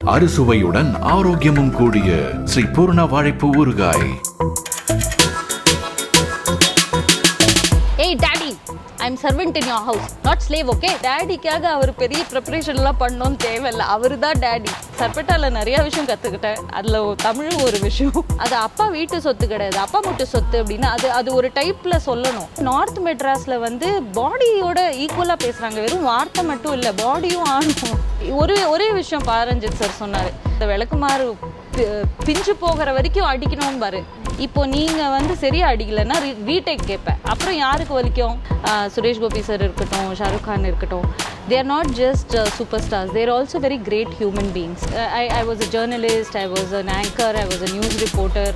அறுசுவையுடன் ஆரோக்கியமும் கூடிய ஸ்ரீ பூர்ண வாழைப்பு ஊறுகாய் ஏய் daddy I am servant in your house not slave okay டேடிக்காக அவர் பெரிய ப்ரிப்பரேஷன்லாம் பண்ணணும்னு தேவையில்லை அவர் தான் டேடி சர்பெட்டாவில் நிறைய விஷயம் கற்றுக்கிட்டேன் அதில் தமிழும் ஒரு விஷயம் அது அப்பா வீட்டு சொத்து கிடையாது அப்பா மட்டும் சொத்து அப்படின்னா அது அது ஒரு டைப்பில் சொல்லணும் நார்த் மெட்ராஸில் வந்து பாடியோட ஈக்குவலாக பேசுகிறாங்க வெறும் வார்த்தை மட்டும் இல்லை பாடியும் ஆணும் ஒரு ஒரே விஷயம் பாரஞ்சித் சார் சொன்னார் இந்த விளக்குமாறு பி- பிஞ்சு போகிற வரைக்கும் அடிக்கணும் பாரு இப்போ நீங்க வந்து சரியா அடிக்கலைன்னா ரீடேக் கேட்பேன் அப்புறம் யாருக்கு வலிக்கும் ஆஹ் சுரேஷ் கோபி சார் இருக்கட்டும் ஷாருக் கான் இருக்கட்டும் they are not just super stars there also very great human beings I I was a journalist I was an anchor I was a news reporter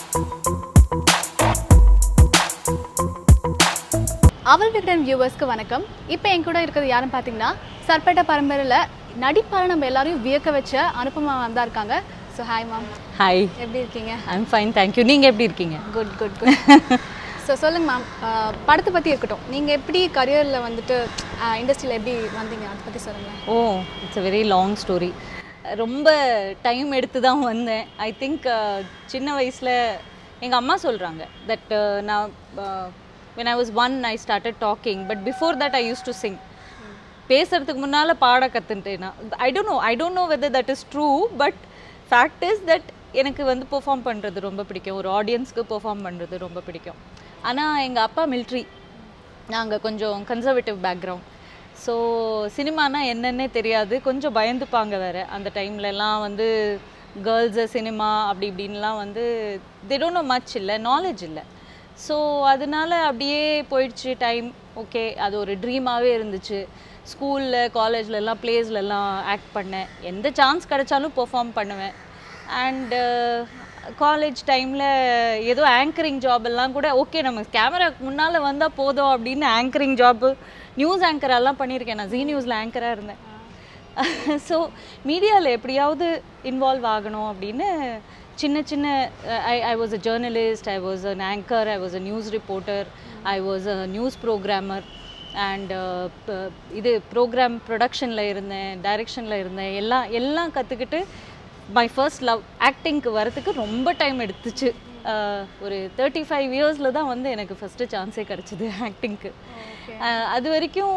Aval Vikatan வியூவர்ஸ்க்கு வணக்கம் இப்போ என் கூட இருக்கிறது யாருன்னு பார்த்தீங்கன்னா சர்பேட்டை பரம்பரையில் நடிப்பால் நம்ம எல்லாரையும் வியக்க வச்ச அனுபமா தான் இருக்காங்க ஸோ ஹாய் மேம் ஹாய் எப்படி இருக்கீங்க ஐம் ஃபைன் தேங்க்யூ நீங்க எப்படி இருக்கீங்க குட் குட் குட் ஸோ சொல்லுங்க மேம் படத்தை பற்றி இருக்கட்டும் நீங்கள் எப்படி கரியரில் வந்துட்டு இண்டஸ்ட்ரியில் எப்படி வந்தீங்க அதை பற்றி சொல்லுங்களேன் oh it's a very long story ரொம்ப டைம் எடுத்து தான் வந்தேன் ஐ திங்க் சின்ன வயசில் எங்கள் அம்மா சொல்கிறாங்க தட் நான் when I was one I started talking but before that I use to sing பேசுறதுக்கு முன்னால் பாட கற்றுன்ட்டேன் I don't know I don't know whether that is true but fact is that எனக்கு வந்து பெர்ஃபார்ம் பண்ணுறது ரொம்ப பிடிக்கும் ஒரு ஆடியன்ஸ்க்கு பெர்ஃபார்ம் பண்ணுறது ரொம்ப பிடிக்கும் ஆனால் எங்கள் அப்பா மிலிட்ரி நாங்கள் கொஞ்சம் கன்சர்வேட்டிவ் பேக்ரவுண்ட் ஸோ சினிமானா என்னன்னே தெரியாது கொஞ்சம் பயந்துப்பாங்க வேறு அந்த டைம்லலாம் வந்து கேர்ள்ஸு சினிமா அப்படி இப்படின்லாம் வந்து they don't know மச் இல்லை நாலேஜ் இல்லை ஸோ அதனால அப்படியே போயிடுச்சு டைம் ஓகே அது ஒரு ட்ரீமாகவே இருந்துச்சு ஸ்கூலில் காலேஜ்லலாம் ப்ளேஸ்லலாம் ஆக்ட் பண்ணேன் எந்த சான்ஸ் கிடைச்சாலும் பெர்ஃபார்ம் பண்ணுவேன் அண்டு காலேஜ் டைமில் ஏதோ ஆங்கரிங் ஜாப் எல்லாம் கூட ஓகே நம்ம கேமராக்கு முன்னால் வந்தால் போதும் அப்படின்னு ஆங்கரிங் ஜாப்பு நியூஸ் ஆங்கரெல்லாம் பண்ணியிருக்கேன் நான் ஜீ நியூஸில் ஆங்கராக இருந்தேன் ஸோ மீடியாவில் எப்படியாவது இன்வால்வ் ஆகணும் அப்படின்னு சின்ன சின்ன I I was a journalist I was an anchor I was a news reporter I was a news programmer and இது ப்ரோக்ராம் ப்ரொடக்ஷனில் இருந்தேன் டைரெக்ஷனில் இருந்தேன் எல்லாம் எல்லாம் கற்றுக்கிட்டு மை ஃபர்ஸ்ட் லவ் ஆக்டிங்க்கு வரதுக்கு ரொம்ப டைம் எடுத்துச்சு அஹ், ஒரு தேர்ட்டி ஃபைவ் இயர்ஸில் தான் வந்து எனக்கு ஃபஸ்ட்டு சான்ஸே கிடச்சிது ஆக்டிங்க்கு அது வரைக்கும்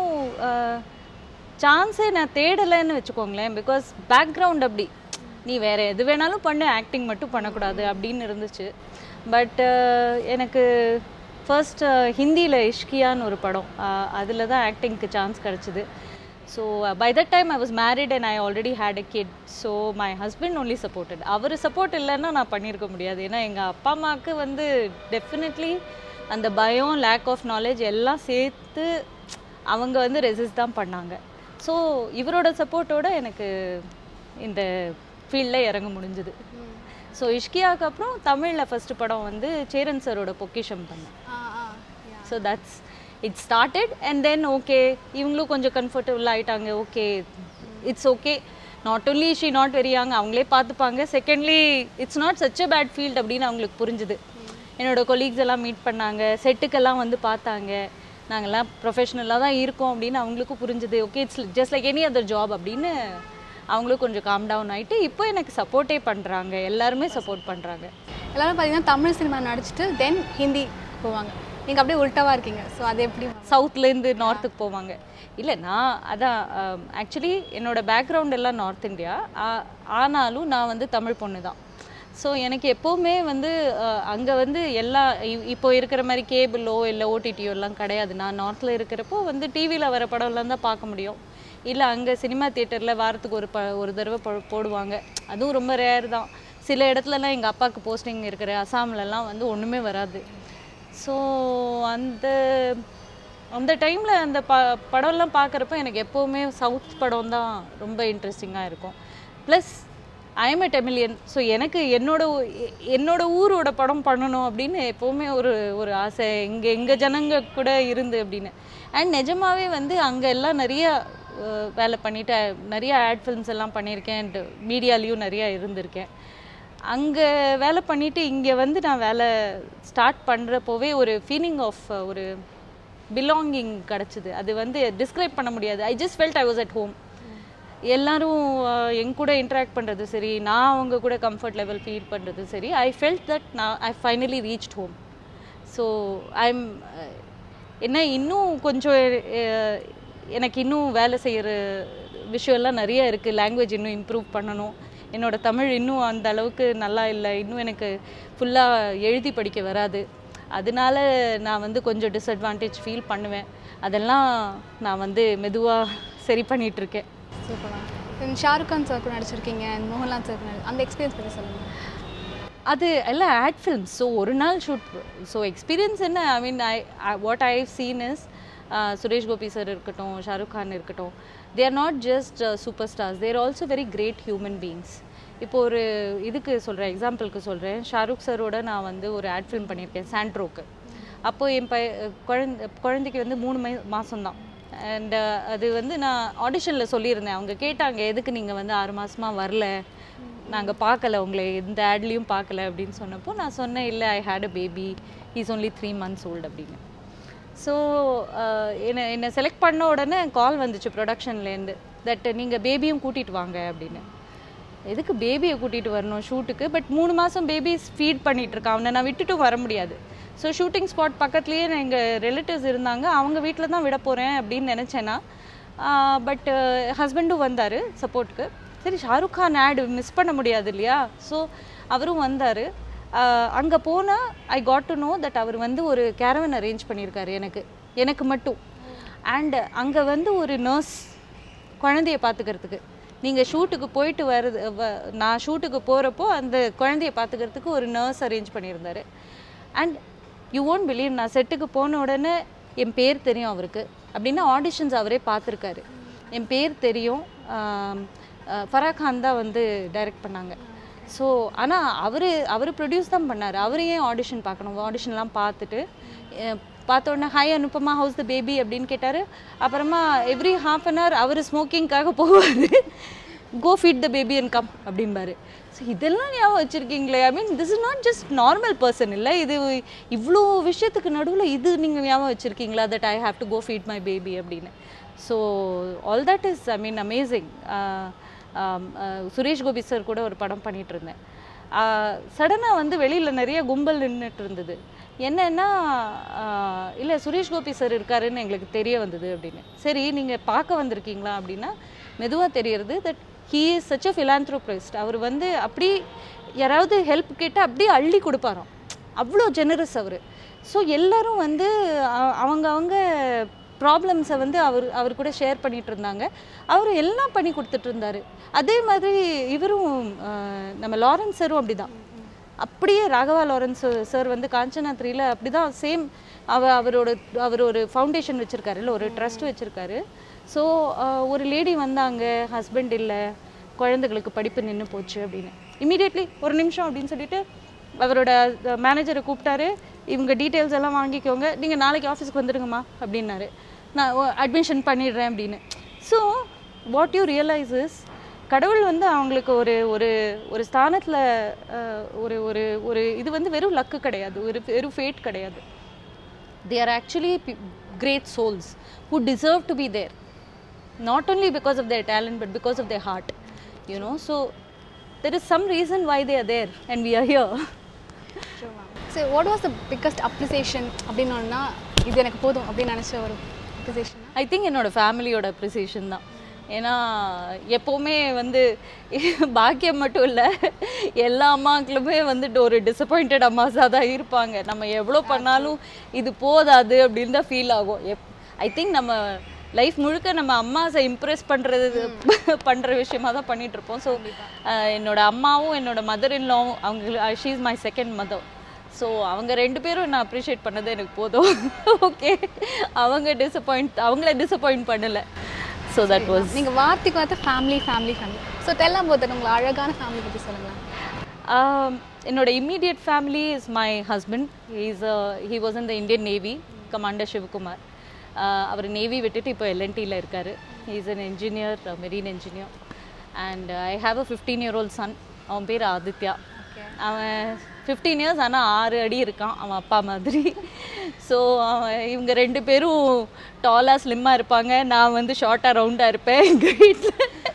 சான்ஸே நான் தேடலைன்னு வச்சுக்கோங்களேன் பிகாஸ் பேக்ரவுண்ட் அப்படி நீ வேற எது வேணாலும் பண்ணு ஆக்டிங் மட்டும் பண்ணக்கூடாது அப்படின்னு இருந்துச்சு பட் எனக்கு ஃபர்ஸ்ட் ஹிந்தியில் இஷ்கியான்னு ஒரு படம் அதில் தான் ஆக்டிங்க்கு சான்ஸ் கிடச்சிது so by that time I was married and I already had a kid so my husband only supported அவர் சப்போர்ட் இல்லைன்னா நான் பண்ணியிருக்க முடியாது ஏன்னா எங்கள் அப்பா அம்மாவுக்கு வந்து டெஃபினெட்லி அந்த பயம் லேக் ஆஃப் நாலேஜ் எல்லாம் சேர்த்து அவங்க வந்து ரெசிஸ்ட் தான் பண்ணாங்க ஸோ இவரோட சப்போர்ட்டோட எனக்கு இந்த ஃபீல்டில் இறங்க முடிஞ்சுது ஸோ இஷ்கியாவுக்கு அப்புறம் தமிழில் ஃபஸ்ட்டு படம் வந்து சேரன் சரோட பொக்கிஷம் பண்ணேன் ah ah so that's it started and then okay இவங்களும் கொஞ்சம் கம்ஃபர்டபுள் ஆயிட்டாங்க okay it's okay not only she not very young அவங்களே பார்த்துப்பாங்க secondly it's not such a bad field அப்படின்னு அவங்களுக்கு புரிஞ்சுது என்னோட கொலீக்ஸ் எல்லாம் மீட் பண்ணாங்க செட்டுக்கெல்லாம் வந்து பார்த்தாங்க நாங்கள்லாம் ப்ரொஃபஷ்னலாக தான் இருக்கோம் அப்படின்னு அவங்களுக்கும் புரிஞ்சுது okay it's just like any other job அப்படின்னு அவங்களும் கொஞ்சம் காம் டவுன் ஆயிட்டு இப்போ எனக்கு சப்போர்ட்டே பண்ணுறாங்க எல்லாருமே சப்போர்ட் பண்ணுறாங்க எல்லாரும் பார்த்தீங்கன்னா தமிழ் சினிமா நடிச்சிட்டு தென் ஹிந்தி போவாங்க நீங்கள் அப்படியே உல்ட்டாவாக இருக்கீங்க ஸோ அது எப்படி ma'am? சவுத்லேருந்து நார்த்துக்கு போவாங்க இல்லை நான் அதான் ஆக்சுவலி என்னோட பேக்ரவுண்ட் எல்லாம் நார்த் இந்தியா ஆனாலும் நான் வந்து தமிழ் பொண்ணு தான் ஸோ எனக்கு எப்போவுமே வந்து அங்கே வந்து எல்லா இ- இப்போ இருக்கிற மாதிரி கேபிளோ இல்லை ஓடிடியோ எல்லாம் கிடையாது நான் நார்த்தில் இருக்கிறப்போ வந்து டிவியில் வர படம்லாம் தான் பார்க்க முடியும் இல்லை அங்கே சினிமா தியேட்டரில் வாரத்துக்கு ஒரு ப ஒரு தடவை போ- போடுவாங்க அதுவும் ரொம்ப ரேர் தான் சில இடத்துலலாம் எங்கள் அப்பாவுக்கு போஸ்டிங் இருக்கிற அசாம்லலாம் வந்து ஒன்றுமே வராது ஸோ அந்த அந்த டைமில் அந்த ப படம்லாம் பார்க்குறப்ப எனக்கு எப்போவுமே சவுத் படம் தான் ரொம்ப இன்ட்ரெஸ்டிங்காக இருக்கும் plus I'm a Tamilian so எனக்கு என்னோட ஊ- எ- என்னோட ஊரோட படம் பண்ணணும் அப்படின்னு எப்போவுமே ஒரு ஒரு ஆசை இங்கே எங்கள் ஜனங்க கூட இருந்து அப்படின்னு அண்ட் நிஜமாவே வந்து அங்கே எல்லாம் நிறைய அஹ், வேலை பண்ணிட்டு நிறைய ஆட் ஃபில்ம்ஸ் எல்லாம் பண்ணியிருக்கேன் அண்ட் மீடியாலேயும் நிறைய இருந்திருக்கேன் அங்கே வேலை பண்ணிட்டு இங்கே வந்து நான் வேலை ஸ்டார்ட் பண்ணுறப்போவே ஒரு ஃபீலிங் ஆஃப் ஒரு பிலாங்கிங் கிடச்சிது அது வந்து டிஸ்கிரைப் பண்ண முடியாது I just felt I was at home எல்லாரும் அஹ், என் கூட இன்ட்ராக்ட் பண்ணுறது சரி நான் அவங்க கூட கம்ஃபர்ட் லெவல் ஃபீல் பண்ணுறது சரி ஐ ஃபெல்ட் தட் நான் I finally reached home so I'm என்ன இன்னும் கொஞ்சம் அஹ், எனக்கு இன்னும் வேலை செய்கிற விஷயம்லாம் நிறைய இருக்குது லாங்குவேஜ் இன்னும் இம்ப்ரூவ் பண்ணணும் என்னோட தமிழ் இன்னும் அந்த அளவுக்கு நல்லா இல்லை இன்னும் எனக்கு ஃபுல்லாக எழுதி படிக்க வராது அதனால நான் வந்து கொஞ்சம் டிஸ்அட்வான்டேஜ் ஃபீல் பண்ணுவேன் அதெல்லாம் நான் வந்து மெதுவாக சரி பண்ணிட்டு இருக்கேன் சூப்பராக ஷாருக் கான் சார் கூட நடிச்சிருக்கீங்க and மோகன்லால் சார் கூட நடி- அந்த எக்ஸ்பீரியன்ஸ் பற்றி சொல்லுங்கள் அது எல்லாம் ஆட் ஃபில்ம்ஸ் ஸோ ஒரு நாள் ஷூட் ஸோ எக்ஸ்பீரியன்ஸ் என்ன I mean I what I seen is Suresh Gopi sir இருக்கட்டும் ஷாருக் கான் இருக்கட்டும் they are not just super stars there also very great human beings இப்போ ஒரு இதுக்கு சொல்கிறேன் எக்ஸாம்பிளுக்கு சொல்கிறேன் ஷாருக் சாரோட நான் வந்து ஒரு ஆட் ஃபிலிம் பண்ணியிருக்கேன் சாண்ட்ரோக்கு அப்போது என் பை குழந்தை குழந்தைக்கு வந்து மூணு மை மாதம்தான் அண்ட் அது வந்து நான் ஆடிஷனில் சொல்லியிருந்தேன் அவங்க கேட்டாங்க எதுக்கு நீங்கள் வந்து ஆறு மாதமாக வரல நாங்கள் பார்க்கல உங்களை எந்த ஆட்லேயும் பார்க்கல அப்படின்னு சொன்னப்போ நான் சொன்னேன் இல்லை I had a baby is only three months old அப்படின்னு ஸோ என்னை என்னை செலக்ட் பண்ண உடனே கால் வந்துச்சு ப்ரொடக்ஷன்லேருந்து தட் நீங்கள் பேபியும் கூட்டிகிட்டு வாங்க அப்படின்னு எதுக்கு பேபியை கூட்டிகிட்டு வரணும் ஷூட்டுக்கு பட் மூணு மாதம் பேபிஸ் ஃபீட் பண்ணிட்டு இருக்கான் அவனை நான் விட்டுட்டும் வர முடியாது ஸோ ஷூட்டிங் ஸ்பாட் பக்கத்துலேயே எங்கள் ரிலேட்டிவ்ஸ் இருந்தாங்க அவங்க வீட்டில் தான் விட போகிறேன் அப்படின்னு நினச்சேன்னா பட் ஹஸ்பண்டும் வந்தார் சப்போர்ட்டுக்கு சரி ஷாருக் கான் ஆடு மிஸ் பண்ண முடியாது இல்லையா ஸோ அவரும் வந்தார் அங்கே போனால் I got to know that அவர் வந்து ஒரு கேரவன் அரேஞ்ச் பண்ணியிருக்காரு எனக்கு எனக்கு மட்டும் அண்ட் அங்கே வந்து ஒரு நர்ஸ் குழந்தைய பார்த்துக்கிறதுக்கு நீங்கள் ஷூட்டுக்கு போயிட்டு வர்றது வ- நான் ஷூட்டுக்கு போகிறப்போ அந்த குழந்தைய பார்த்துக்கிறதுக்கு ஒரு நர்ஸ் அரேஞ்ச் பண்ணியிருந்தாரு அண்ட் யூ ஓன்ட் பிலீவ் நான் செட்டுக்கு போன உடனே என் பேர் தெரியும் அவருக்கு அப்படின்னா ஆடிஷன்ஸ் அவரே பார்த்துருக்காரு என் பேர் தெரியும் ஆம், அஹ், ஃபரா கான் தான் வந்து டைரக்ட் பண்ணாங்க ஸோ ஆனால் அவர் அவர் ப்ரொடியூஸ் தான் பண்ணார் அவரே ஏன் ஆடிஷன் பார்க்கணும் ஆடிஷன்லாம் பார்த்துட்டு அஹ், பார்த்த உடனே hi Anupama how's the baby அப்படின்னு கேட்டார் அப்புறமா எவ்ரி ஹாஃப் அன் ஹவர் அவர் ஸ்மோக்கிங்காக போவார் go feed the baby and come அப்படிம்பாரு ஸோ இதெல்லாம் ஞாபகம் வச்சுருக்கீங்களே I mean this is not just normal person இல்லை இது இவ்வளோ விஷயத்துக்கு நடுவில் இது நீங்கள் ஞாபகம் வச்சுருக்கீங்களா that I have to go feed my baby அப்படின்னு so all that is I mean amazing Suresh Gopi sir கூட ஒரு படம் பண்ணிட்டு இருந்தேன் சடனாக வந்து வெளியில் நிறைய கும்பல் நின்றுட்டு இருந்தது என்னன்னா இல்லை சுரேஷ் கோபி சார் இருக்காருன்னு எங்களுக்கு தெரிய வந்தது அப்படின்னு சரி நீங்கள் பார்க்க வந்திருக்கீங்களா அப்படின்னா மெதுவாக தெரியறது that he is such a philanthropist அவர் வந்து அப்படி யாராவது ஹெல்ப் கேட்டால் அப்படியே அள்ளி கொடுப்பாராம் அவ்வளோ ஜெனரஸ் அவர் ஸோ எல்லாரும் வந்து அ- அவங்க அவங்க ப்ராப்ளம்ஸை வந்து அவர் அவர் கூட ஷேர் பண்ணிட்டு இருந்தாங்க அவர் எல்லாம் பண்ணி கொடுத்துட்டு இருந்தாரு அதே மாதிரி இவரும் அஹ், நம்ம லாரன்ஸ் சாரும் அப்படிதான் அப்படியே ராகவா லாரன்ஸ் சார் வந்து காஞ்சனா த்ரீல அப்படிதான் சேம் அவ அவரோட அவர் ஒரு ஃபவுண்டேஷன் வச்சிருக்காரு இல்லை ஒரு ட்ரஸ்ட் வச்சிருக்காரு ஸோ ஒரு லேடி வந்தாங்க ஹஸ்பண்ட் இல்லை குழந்தைகளுக்கு படிப்பு நின்று போச்சு அப்படின்னு இமீடியட்லி ஒரு நிமிஷம் அப்படின்னு சொல்லிட்டு அவரோட மேனேஜரை கூப்பிட்டாரு இவங்க டீட்டெயில்ஸ் எல்லாம் வாங்கிக்கோங்க நீங்கள் நாளைக்கு ஆஃபீஸ்க்கு வந்துடுங்கம்மா அப்படின்னாரு நான் அட்மிஷன் பண்ணிடுறேன் அப்படின்னு so what you realize is கடவுள் வந்து அவங்களுக்கு ஒரு ஒரு ஒரு ஸ்தானத்தில் ஒரு ஒரு ஒரு இது வந்து வெறும் லக்கு கிடையாது ஒரு வெறும் ஃபேட் கிடையாது they are actually pe- great souls who deserve to be there not only because of their talent but because of their heart you know so there is some reason why they are there and we are here so what was the biggest appreciation அப்படின்னா இது எனக்கு போதும் அப்படின்னு நினச்ச ஒரு appreciation I think என்னோட ஃபேமிலியோட appreciation தான் ஏன்னா எப்போவுமே வந்து பாக்கியம் மட்டும் இல்லை எல்லா அம்மாக்களுமே வந்துட்டு ஒரு டிசப்பாயிண்டட் அம்மாஸாக தான் இருப்பாங்க நம்ம எவ்வளோ பண்ணாலும் இது போதாது அப்படின்னு தான் ஃபீல் ஆகும் எப் ஐ திங்க் நம்ம லைஃப் முழுக்க நம்ம அம்மாஸை இம்ப்ரெஸ் பண்ணுறது பண்ணுற விஷயமா தான் பண்ணிட்டு இருப்போம் ஸோ என்னோட அம்மாவும் என்னோட மதர் இன்லாவும் அவங்க she is my second mother so அவங்க ரெண்டு பேரும் நான் அப்ரிஷியேட் பண்ணது எனக்கு போதும் ஓகே அவங்க டிசப்பாயிண்ட் அவங்கள டிசப்பாயிண்ட் பண்ணல ஸோ தட் வாஸ் நீங்கள் வார்த்தைக்கு வார்த்தை ஃபேமிலி ஃபேமிலி ஃபேமிலி ஸோ தெல்லாம் போது உங்களை அழகான ஃபேமிலி பற்றி சொல்லுங்களேன் என்னோட immediate family is my husband is he was in the Indian Navy commander Sivakumar அவர் நேவி விட்டுட்டு இப்போ எல்என்டியில் இருக்கார் is an engineer marine engineer and I have a fifteen year old son அவன் பேர் ஆதித்யா அவன் ஃபிஃப்டீன் இயர்ஸ் ஆனால் ஆறு அடி இருக்கான் அவன் அப்பா மாதிரி ஸோ அவன் இவங்க ரெண்டு பேரும் டாலாக ஸ்லிம்மாக இருப்பாங்க நான் வந்து ஷார்ட்டாக ரவுண்டாக இருப்பேன் எங்கள் வீட்டில்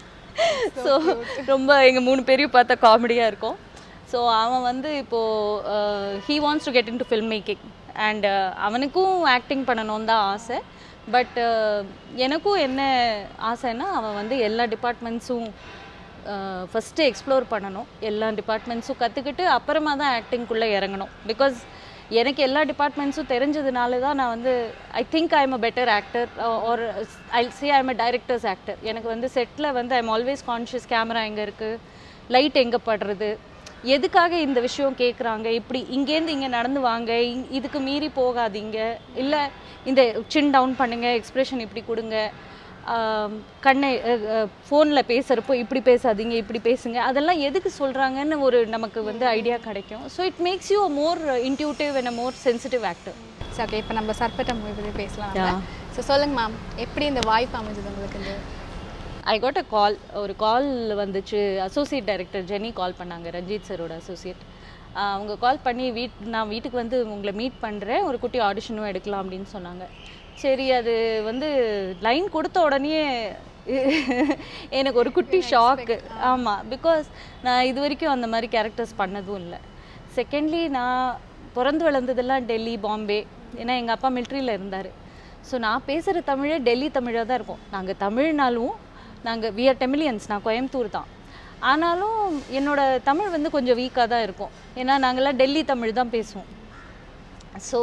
ஸோ ரொம்ப எங்கள் மூணு பேரையும் பார்த்தா காமெடியாக இருக்கும் ஸோ அவன் வந்து இப்போது he wants to get in to film making and அவனுக்கும் ஆக்டிங் பண்ணணும்னு தான் ஆசை பட் எனக்கும் என்ன ஆசைன்னா அவன் வந்து எல்லா டிபார்ட்மெண்ட்ஸும் ஃபஸ்ட்டு எக்ஸ்ப்ளோர் பண்ணணும் எல்லா டிபார்ட்மெண்ட்ஸும் கற்றுக்கிட்டு அப்புறமா தான் ஆக்டிங்குள்ளே இறங்கணும் பிகாஸ் எனக்கு எல்லா டிபார்ட்மெண்ட்ஸும் தெரிஞ்சதுனால தான் நான் வந்து I think I am a better actor or I see I am a director's actor எனக்கு வந்து செட்டில் வந்து I am always conscious camera எங்கே இருக்குது லைட் எங்கே படுறது எதுக்காக இந்த விஷயம் கேட்குறாங்க இப்படி இங்கேருந்து இங்கே நடந்து வாங்க இங்- இதுக்கு மீறி போகாதீங்க இல்லை இந்த சின் டவுன் பண்ணுங்க எக்ஸ்பிரஷன் இப்படி கொடுங்க ஆம், கண்ணை ஃபோனில் பேசுகிறப்போ இப்படி பேசாதீங்க இப்படி பேசுங்க அதெல்லாம் எதுக்கு சொல்கிறாங்கன்னு ஒரு நமக்கு வந்து ஐடியா கிடைக்கும் so it makes you more intuitive and a more sensitive actor சரி ஓகே இப்போ நம்ம சர்பட்ட மூவி பற்றி பேசலாம் Yeah. ஸோ சொல்லுங்க மேம் எப்படி இந்த வாய்ப்பு அமைஞ்சது உங்களுக்கு இந்த ஐ காட் அ கால் ஒரு கால் வந்துச்சு அசோசியேட் டைரக்டர் ஜெனி கால் பண்ணாங்க ரஞ்சித் சரோட அசோசியேட் அவங்க கால் பண்ணி வீட் நான் வீட்டுக்கு வந்து உங்களை மீட் பண்ணுறேன் ஒரு குட்டி ஆடிஷனும் எடுக்கலாம் அப்படின்னு சொன்னாங்க சரி அது வந்து லைன் கொடுத்த உடனே எனக்கு ஒரு குட்டி ஷாக்கு ஆமாம் பிகாஸ் நான் இது வரைக்கும் அந்த மாதிரி கேரக்டர்ஸ் பண்ணதும் இல்லை செகண்ட்லி நான் பிறந்து வளர்ந்ததெல்லாம் டெல்லி பாம்பே ஏன்னா எங்கள் அப்பா மிலிட்ரியில் இருந்தார் ஸோ நான் பேசுகிற தமிழே டெல்லி தமிழாக தான் இருக்கும் நாங்கள் தமிழ்னாலும் நாங்கள் வி ஆர் டெமிலியன்ஸ் நான் கோயம்புத்தூர் தான் ஆனாலும் என்னோட தமிழ் வந்து கொஞ்சம் வீக்காக தான் இருக்கும் ஏன்னா நாங்கள்லாம் டெல்லி தமிழ் தான் பேசுவோம் ஸோ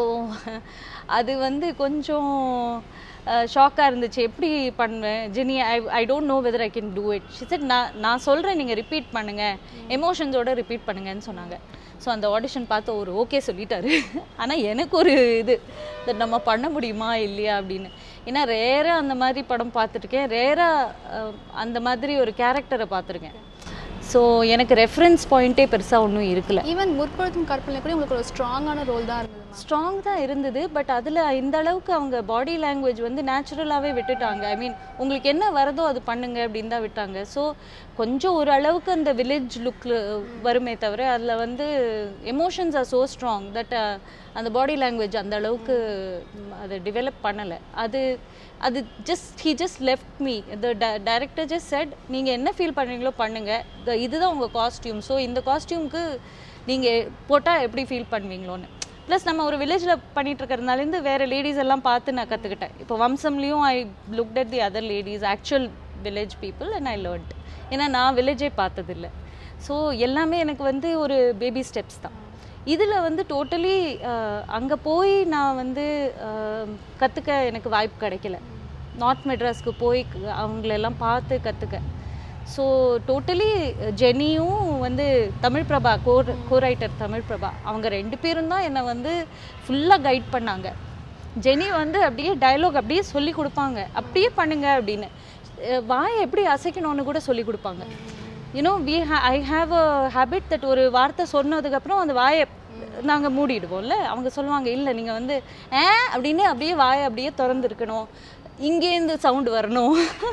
அது வந்து கொஞ்சம் ஷாக்காக இருந்துச்சு எப்படி பண்ணுவேன் Jenny I I don't know whether I can do it she said நான் நான் சொல்கிறேன் நீங்கள் ரிப்பீட் பண்ணுங்கள் எமோஷன்ஸோட ரிப்பீட் பண்ணுங்கன்னு சொன்னாங்க ஸோ அந்த ஆடிஷன் பார்த்து ஒரு ஓகே சொல்லிட்டாரு ஆனால் எனக்கு ஒரு இது that நம்ம பண்ண முடியுமா இல்லையா அப்படின்னு ஏன்னா ரேராக அந்த மாதிரி படம் பார்த்துருக்கேன் ரேராக அந்த மாதிரி ஒரு கேரக்டரை பார்த்துருக்கேன் ஸோ எனக்கு ரெஃபரன்ஸ் பாயிண்ட்டே பெருசாக ஒன்றும் இருக்கல ஈவன் முற்பொழுதும் கற்பனை கூட உங்களுக்கு ஒரு ஸ்ட்ராங்கான ரோல் தான் இருந்தது மேம் ஸ்ட்ராங் தான் இருந்தது பட் அதில் இந்த அளவுக்கு அவங்க பாடி லாங்குவேஜ் வந்து நேச்சுரலாகவே விட்டுட்டாங்க ஐ மீன் உங்களுக்கு என்ன வரதோ அது பண்ணுங்க அப்படின்னு தான் விட்டாங்க ஸோ கொஞ்சம் ஒரு அளவுக்கு அந்த வில்லேஜ் லுக்கில் வருமே தவிர அதில் வந்து emotions are so strong that அந்த பாடி லாங்குவேஜ் அந்த அளவுக்கு ம், அதை டெவலப் பண்ணலை அது அது just he just left me the director just set நீங்கள் என்ன ஃபீல் பண்ணுறீங்களோ பண்ணுங்க The- இதுதான் உங்கள் காஸ்டியூம் ஸோ இந்த காஸ்டியூம்க்கு நீங்கள் போட்டால் எப்படி ஃபீல் பண்ணுவீங்களோன்னு ப்ளஸ் நம்ம ஒரு வில்லேஜில் பண்ணிட்டு இருக்கிறதுனாலேருந்து வேறு லேடிஸ் எல்லாம் பார்த்து நான் கற்றுக்கிட்டேன் இப்போ வம்சம்லேயும் I looked at the other ladies actual village people and I learnt ஏன்னா நான் வில்லேஜே பார்த்ததில்ல ஸோ எல்லாமே எனக்கு வந்து ஒரு பேபி ஸ்டெப்ஸ் தான் இதில் வந்து டோட்டலி அங்கே போய் நான் வந்து கற்றுக்க எனக்கு வாய்ப்பு கிடைக்கல நார்த் மெட்ராஸ்க்கு போய் க- அவங்களெல்லாம் பார்த்து கற்றுக்க ஸோ டோட்டலி ஜெனியும் வந்து தமிழ் பிரபா கோர் கோரைட்டர் தமிழ் பிரபா அவங்க ரெண்டு பேரும் தான் என்னை வந்து ஃபுல்லாக கைட் பண்ணாங்க ஜெனி வந்து அப்படியே டயலாக் அப்படியே சொல்லி கொடுப்பாங்க அப்படியே பண்ணுங்க அப்படின்னு அஹ் வாயை எப்படி அசைக்கணும்னு கூட சொல்லி கொடுப்பாங்க you know we I have a habit that ஒரு வார்த்தை சொன்னதுக்கப்புறம் அந்த வாயை நாங்கள் மூடிடுவோம்ல அவங்க சொல்லுவாங்க இல்லை நீங்கள் வந்து ஏ அப்படின்னு அப்படியே வாயை அப்படியே திறந்துருக்கணும் இங்கேருந்து சவுண்டு வரணும்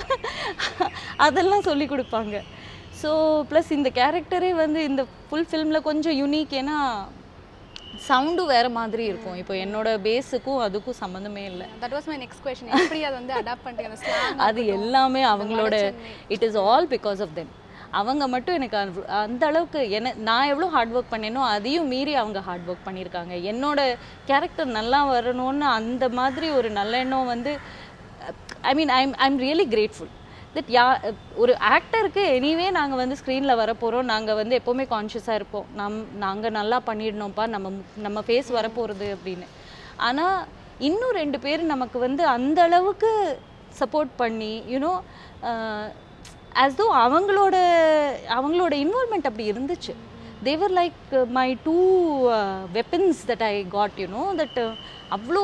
அதெல்லாம் சொல்லி கொடுப்பாங்க ஸோ ப்ளஸ் இந்த கேரக்டரே வந்து இந்த ஃபுல் ஃபில்மில் கொஞ்சம் யூனிக் ஏன்னா சவுண்டும் வேறு மாதிரி இருக்கும் இப்போ என்னோட பேஸுக்கும் அதுக்கும் சம்மந்தமே இல்லை that was my next question எப்படி அதை வந்து அடாப்ட் பண்ணிட்டு அந்த slang அது எல்லாமே அவங்களோட it is all because of them அவங்க மட்டும் எனக்கு அந்த- அந்த அளவுக்கு என்ன நான் எவ்வளோ ஹார்ட் ஒர்க் பண்ணேனோ அதையும் மீறி அவங்க ஹார்ட் ஒர்க் பண்ணியிருக்காங்க என்னோட கேரக்டர் நல்லா வரணும்னு அந்த மாதிரி ஒரு நல்ல எண்ணம் வந்து I mean I'm I'm really grateful that yeah ஒரு ஆக்டருக்கு எனிவே நாங்கள் வந்து ஸ்க்ரீனில் வரப்போகிறோம் நாங்கள் வந்து எப்போவுமே கான்ஷியஸாக இருப்போம் நம் நாங்கள் நல்லா பண்ணிடணும்ப்பா நம்ம நம்ம ஃபேஸ் வரப்போகிறது அப்படின்னு ஆனால் இன்னும் ரெண்டு பேர் நமக்கு வந்து அந்த அளவுக்கு சப்போர்ட் பண்ணி யூனோ ஆஸ் தோ அவங்களோட அவங்களோட இன்வால்மெண்ட் அப்படி இருந்துச்சு they were like my two weapons that I got you know that அவ்வளோ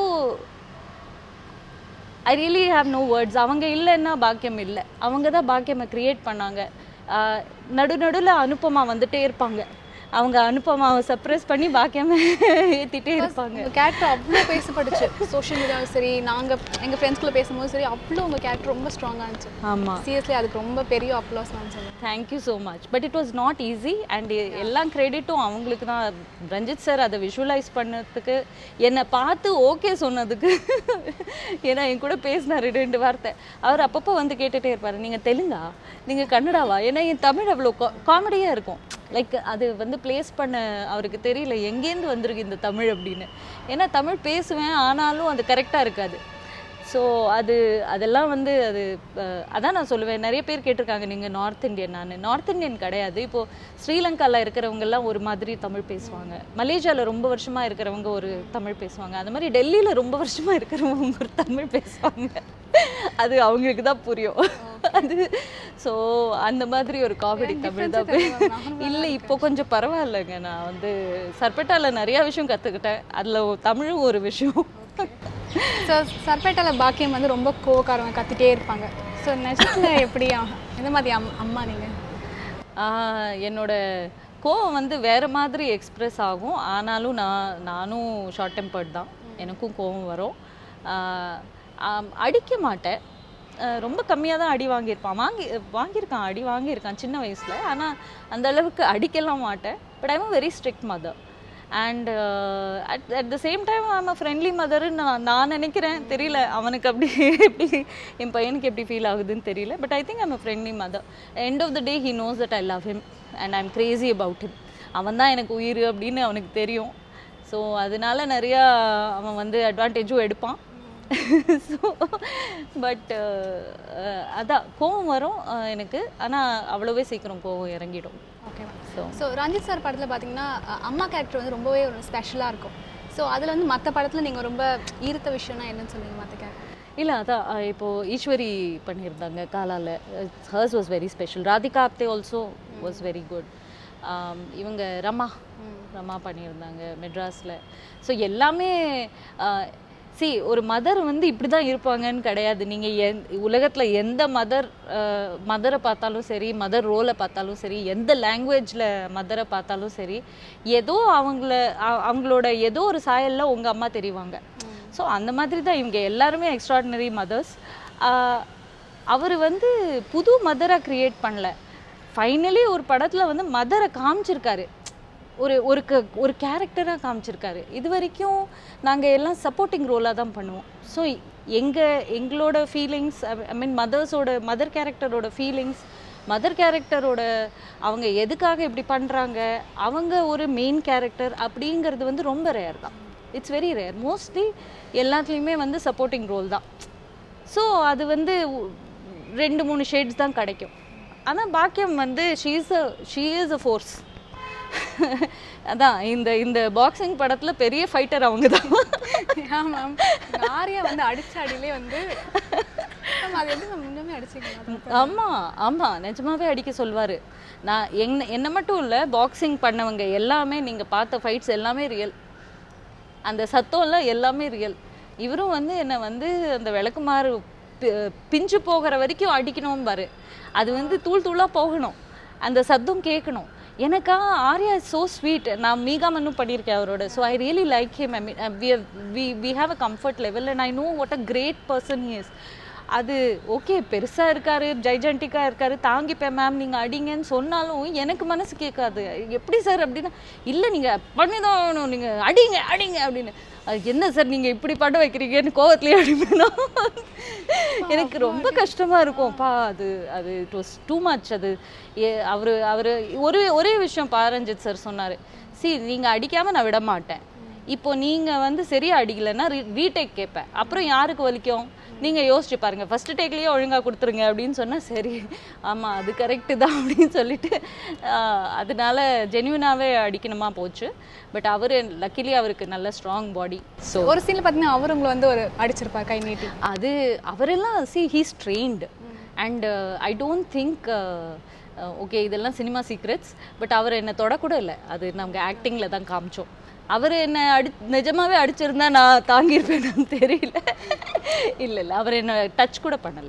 I really have no words அவங்க இல்லைன்னா பாக்கியம் இல்லை அவங்க தான் பாக்கியமை க்ரியேட் பண்ணாங்க ஆஹ் நடு நடுவில் அனுப்பமா வந்துட்டே இருப்பாங்க அவங்க அனுப்பமாவை சர்ப்ரைஸ் பண்ணி பாக்கியாம ஏற்றிட்டே இருப்பாங்க உங்கள் கேரக்டர் அவ்வளோ பேசப்பட்டுச்சு சோஷியல் மீடியாவும் சரி நாங்கள் எங்கள் ஃப்ரெண்ட்ஸ்குள்ளே பேசும்போது சரி அவ்வளோ உங்கள் கேரக்டர் ரொம்ப ஸ்ட்ராங்காக இருந்துச்சு ஆமாம் சீரியஸ்லி அதுக்கு ரொம்ப பெரிய அப்ளாஸ் நான் சொல்லுவேன் thank you so much but it was not easy and எல்லா கிரெடிட்டும் அவங்களுக்கு தான் ரஞ்சித் சார் அதை விஷுவலைஸ் பண்ணதுக்கு என்னை பார்த்து ஓகே சொன்னதுக்கு ஏன்னா என் கூட பேசினார் ரெண்டு வார்த்தை அவர் அப்பப்போ வந்து கேட்டுகிட்டே இருப்பார் நீங்கள் தெலுங்கா நீங்கள் கன்னடாவா ஏன்னா என் தமிழ் அவ்வளோ காமெடியாக இருக்கும் லைக் அது வந்து ப்ளேஸ் பண்ண அவருக்கு தெரியல எங்கேருந்து வந்திருக்கு இந்த தமிழ் அப்படின்னு ஏன்னா தமிழ் பேசுவேன் ஆனாலும் அது கரெக்டாக இருக்காது ஸோ அது அதெல்லாம் வந்து அது அஹ், அதான் நான் சொல்லுவேன் நிறைய பேர் கேட்டிருக்காங்க நீங்கள் நார்த் இந்தியன் நான் நார்த் இந்தியன் கிடையாது இப்போது ஸ்ரீலங்காவில் இருக்கிறவங்கெல்லாம் ஒரு மாதிரி தமிழ் பேசுவாங்க மலேசியாவில் ரொம்ப வருஷமாக இருக்கிறவங்க ஒரு தமிழ் பேசுவாங்க அது மாதிரி டெல்லியில் ரொம்ப வருஷமாக இருக்கிறவங்க ஒரு தமிழ் பேசுவாங்க அது அவங்களுக்கு தான் புரியும் அது ஸோ அந்த மாதிரி ஒரு காமெடி தமிழ் தான் இல்லை இப்போ கொஞ்சம் பரவாயில்லைங்க நான் வந்து சர்பெட்டாவில் நிறையா விஷயம் கற்றுக்கிட்டேன் அதில் தமிழும் ஒரு விஷயம் ஸோ சர்பேட்டாவில் பாக்கியம் வந்து ரொம்ப கோவக்காரவங்க கத்திட்டே இருப்பாங்க ஸோ நிஜத்தில் எப்படி அ- எந்த மாதிரி அம் அம்மா நீங்கள் ஆஹ் என்னோட கோவம் வந்து வேற மாதிரி எக்ஸ்ப்ரெஸ் ஆகும் ஆனாலும் நான் நானும் ஷார்ட் டெம்பர்ட் தான் எனக்கும் கோவம் வரும் ஆஹ் ஆம், அடிக்க மாட்டேன் ஆஹ் ரொம்ப கம்மியாக தான் அடி வாங்கியிருப்பான் வாங்கி வாங்கியிருக்கான் அடி வாங்கியிருக்கான் சின்ன வயசில் ஆனால் அந்த அளவுக்கு அடிக்கலாம் மாட்டேன் but I'm very strict mother and at at the same time I'm a friendly மதர்னு நான் நான் நினைக்கிறேன் தெரியல அவனுக்கு அப்படி எப்படி என் பையனுக்கு எப்படி ஃபீல் ஆகுதுன்னு தெரியல but I think I'm a friendly mother end of the day he knows that I love him and I'm crazy about him அவன் தான் எனக்கு உயிர் அப்படின்னு அவனுக்கு தெரியும் ஸோ அதனால நிறையா அவன் வந்து அட்வான்டேஜும் எடுப்பான் ஸோ பட் அதான் கோவம் வரும் அஹ், எனக்கு ஆனால் அவ்வளோவே சீக்கிரம் கோவம் இறங்கிடும் okay so so Ranjith sir படத்தில் பார்த்தீங்கன்னா அ- அம்மா கேரக்டர் வந்து ரொம்பவே ஒரு ஸ்பெஷலாக இருக்கும் ஸோ அதில் வந்து மற்ற படத்தில் நீங்கள் ரொம்ப ஈர்த்த விஷயம்னா என்னன்னு சொல்லுவீங்க மற்ற கேரக்டர் இல்லை அதான் அஹ், இப்போ ஈஸ்வரி பண்ணியிருந்தாங்க காலால hers was very special Radhika Apte also was very good இவங்க ரமா ரமா பண்ணியிருந்தாங்க மெட்ராஸில் ஸோ எல்லாமே சி ஒரு மதர் வந்து இப்படி தான் இருப்பாங்கன்னு கிடையாது நீங்கள் எந் உலகத்தில் எந்த மதர் மதரை பார்த்தாலும் சரி மதர் ரோலை பார்த்தாலும் சரி எந்த லாங்குவேஜில் மதரை பார்த்தாலும் சரி ஏதோ அவங்கள அ- அவங்களோட ஏதோ ஒரு சாயலில் உங்கள் அம்மா தெரிவாங்க ஸோ அந்த மாதிரி தான் இவங்க எல்லாருமே எக்ஸ்ட்ராடினரி மதர்ஸ் அவர் வந்து புது மதரை க்ரியேட் பண்ணல ஃபைனலி ஒரு படத்தில் வந்து மதரை காமிச்சிருக்காரு ஒரு ஒரு க ஒரு கேரக்டராக காமிச்சிருக்காரு இது வரைக்கும் நாங்கள் எல்லாம் சப்போர்ட்டிங் ரோலாக தான் பண்ணுவோம் ஸோ எங்கள் எங்களோட ஃபீலிங்ஸ் ஐ மீன் மதர்ஸோட மதர் கேரக்டரோட ஃபீலிங்ஸ் மதர் கேரக்டரோட அவங்க எதுக்காக இப்படி பண்ணுறாங்க அவங்க ஒரு மெயின் கேரக்டர் அப்படிங்கிறது வந்து ரொம்ப ரேர் தான் இட்ஸ் வெரி ரேர் மோஸ்ட்லி எல்லாத்துலேயுமே வந்து சப்போர்ட்டிங் ரோல் தான் ஸோ அது வந்து உ- ரெண்டு மூணு ஷேட்ஸ் தான் கிடைக்கும் ஆனால் பாக்கியம் வந்து she's a she is a force அதான் இந்த இந்த பாக்ஸிங் படத்தில் பெரிய ஃபைட்டர் அவங்க தான் ஆமாம் ஆரியா வந்து அடிச்ச அடியிலே வந்து ஆமா, அது எப்படி நம்ம முன்னமே அடிச்சிக்கலாம் ஆமாம் ஆமாம் நிஜமாவே அடிக்க சொல்வார் நான் என்ன என்ன மட்டும் இல்லை பாக்ஸிங் பண்ணவங்க எல்லாமே நீங்கள் பார்த்த ஃபைட்ஸ் எல்லாமே ரியல் அந்த சத்தம்லாம் எல்லாமே ரியல் இவரும் வந்து என்னை வந்து அந்த விளக்குமாறு பி- பிஞ்சு போகிற வரைக்கும் அடிக்கணும் பாரு அது வந்து தூள் தூளாக போகணும் அந்த சத்தம் கேட்கணும் எனக்கா ஆர்யா இஸ் ஸோ ஸ்வீட் நான் மீகா மன்னு பண்ணியிருக்கேன் அவரோட so I really like him I mean we we have a comfort level and I know what a great person is அது ஓகே பெருசாக இருக்காரு ஜைஜென்டிக்காக இருக்காரு தாங்கிப்பேன் மேம் நீங்கள் அடிங்கன்னு சொன்னாலும் எனக்கு மனசு கேட்காது எப்படி சார் அப்படின்னா இல்லை நீங்கள் பண்ணி தான் ஆகணும் நீங்கள் அடிங்க அடிங்க அப்படின்னு அது என்ன சார் நீங்கள் இப்படி பண்ண வைக்கிறீங்கன்னு கோவத்துலேயே அடிப்பேனா எனக்கு ரொம்ப கஷ்டமாக இருக்கும்ப்பா அது அது இட் வாஸ் டூ மச் அது அவர் அவர் ஒரு ஒரே விஷயம் பாரஞ்சித் சார் சொன்னார் சி நீங்கள் அடிக்காமல் நான் விட மாட்டேன் இப்போ நீங்கள் வந்து சரியா அடிக்கலைன்னா ரீடேக் கேட்பேன் அப்புறம் யாருக்கு வலிக்கும் நீங்கள் யோசிச்சு பாருங்கள் ஃபர்ஸ்ட் டேக்லேயே ஒழுங்காக கொடுத்துருங்க அப்படின்னு சொன்னால் சரி ஆமாம் அது கரெக்டு தான் அப்படின்னு சொல்லிட்டு ஆஹ், அதனால ஜென்யூனாகவே அடிக்கணுமா போச்சு பட் அவர் லக்கிலி அவருக்கு நல்ல ஸ்ட்ராங் பாடி ஸோ ஒரு சீன்ல பார்த்தீங்கன்னா அவர் உங்களை வந்து ஒரு அடிச்சிருப்பார் கை நீட்டி அது அவரெல்லாம் see he's trained and I don't think okay இதெல்லாம் சினிமா சீக்ரெட்ஸ் பட் அவர் என்னை தொடக்கூட இல்லை அது நாங்கள் ஆக்டிங்கில் தான் காமிச்சோம் அவர் என்னை அடி நிஜமாவே அடிச்சிருந்தா நான் தாங்கியிருப்பேனான்னு தெரியல இல்லை இல்லை அவர் என்னை டச் கூட பண்ணலை